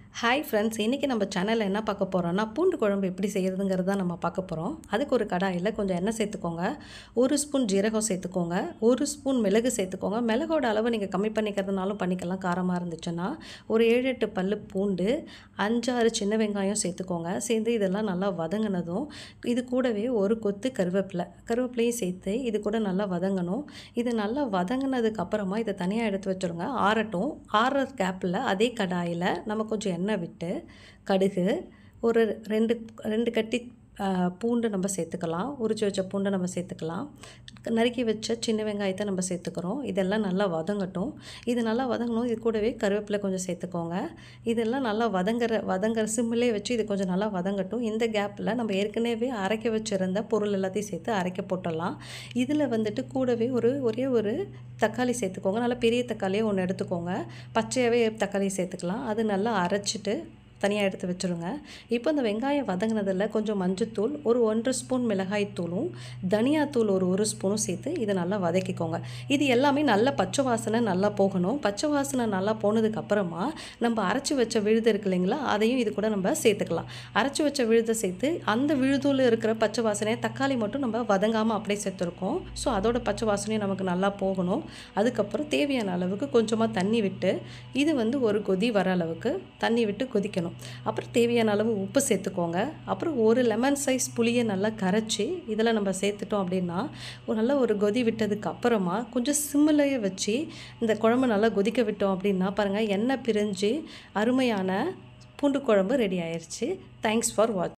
hi friends இன்றைக்கி நம்ம சேனலில் என்ன பார்க்க போகிறோம்னா பூண்டு குழம்பு எப்படி செய்கிறதுங்கிறது தான் நம்ம பார்க்க போகிறோம் அதுக்கு ஒரு கடாயில் கொஞ்சம் எண்ணெய் சேர்த்துக்கோங்க ஒரு ஸ்பூன் ஜீரகம் சேர்த்துக்கோங்க ஒரு ஸ்பூன் மிளகு சேர்த்துக்கோங்க மிளகோட அளவு நீங்கள் கம்மி பண்ணிக்கிறதுனாலும் பண்ணிக்கலாம் காரமாக இருந்துச்சுன்னா ஒரு ஏழு எட்டு பல்லு பூண்டு அஞ்சாறு சின்ன வெங்காயம் சேர்த்துக்கோங்க சேர்ந்து இதெல்லாம் நல்லா வதங்கினதும் இது கூடவே ஒரு கொத்து கருவேப்பிலை கருவேப்பிலையும் சேர்த்து இது கூட நல்லா வதங்கணும் இது நல்லா வதங்கினதுக்கு அப்புறமா இதை தனியாக எடுத்து வச்சுருங்க ஆறட்டும் ஆறுற கேப்பில் அதே கடாயில் நம்ம கொஞ்சம் எண்ணெய் விட்டு கடுகு ஒரு ரெண்டு ரெண்டு கட்டி ஆ, பூண்டு நம்ம சேர்த்துக்கலாம் உரிச்சு வச்ச பூண்டை நம்ம சேர்த்துக்கலாம் நறுக்கி வச்ச சின்ன வெங்காயத்தை நம்ம சேர்த்துக்கிறோம் இதெல்லாம் நல்லா வதங்கட்டும் இது நல்லா வதங்கணும் இது கூடவே கருவேப்பிலை கொஞ்சம் சேர்த்துக்கோங்க இதெல்லாம் நல்லா வதங்குற வதங்குற சிம்மிலே வச்சு இது கொஞ்சம் நல்லா வதங்கட்டும் இந்த கேப்பில் நம்ம ஏற்கனவே அரைக்க வச்சுருந்த பொருள் எல்லாத்தையும் சேர்த்து அரைக்க போட்டுடலாம் இதில் வந்துட்டு கூடவே ஒரு ஒரே ஒரு தக்காளி சேர்த்துக்கோங்க நல்லா பெரிய தக்காளியே ஒன்று எடுத்துக்கோங்க பச்சையாகவே தக்காளி சேர்த்துக்கலாம் அது நல்லா அரைச்சிட்டு தனியாக எடுத்து வச்சுருங்க இப்போ இந்த வெங்காயம் வதங்கினதில் கொஞ்சம் மஞ்சத்தூள் ஒரு ஒன்றரை ஸ்பூன் மிளகாய் தூளும் தனியாத்தூள் ஒரு ஒரு ஸ்பூனும் சேர்த்து இதை நல்லா வதக்கிக்கோங்க இது எல்லாமே நல்ல பச்சை வாசனை நல்லா போகணும் பச்சை வாசனை நல்லா போனதுக்கு அப்புறமா நம்ம அரைச்சி வச்ச விழுது இருக்கு இல்லைங்களா அதையும் இது கூட நம்ம சேர்த்துக்கலாம் அரைச்சி வச்ச விழுதை சேர்த்து அந்த விழுதூள் இருக்கிற பச்சை வாசனையை தக்காளி மட்டும் நம்ம வதங்காமல் அப்படியே சேர்த்துருக்கோம் ஸோ அதோட பச்சை வாசனையும் நமக்கு நல்லா போகணும் அதுக்கப்புறம் தேவையான அளவுக்கு கொஞ்சமாக தண்ணி விட்டு இது வந்து ஒரு கொதி வர அளவுக்கு தண்ணி விட்டு கொதிக்கணும் அப்புறம் தேவையான அளவு உப்பு சேர்த்துக்கோங்க அப்புறம் ஒரு லெமன் சைஸ் புளியை நல்லா கரைச்சி இதில் நம்ம சேர்த்துட்டோம் அப்படின்னா ஒரு நல்ல ஒரு கொதி விட்டதுக்கு அப்புறமா கொஞ்சம் சிம்மிலேயே வச்சு இந்த குழம்பு நல்லா கொதிக்க விட்டோம் அப்படின்னா பாருங்கள் எண்ணெய் பிரிஞ்சு அருமையான பூண்டு குழம்பு ரெடி ஆயிருச்சு தேங்க்ஸ் ஃபார் வாட்ச்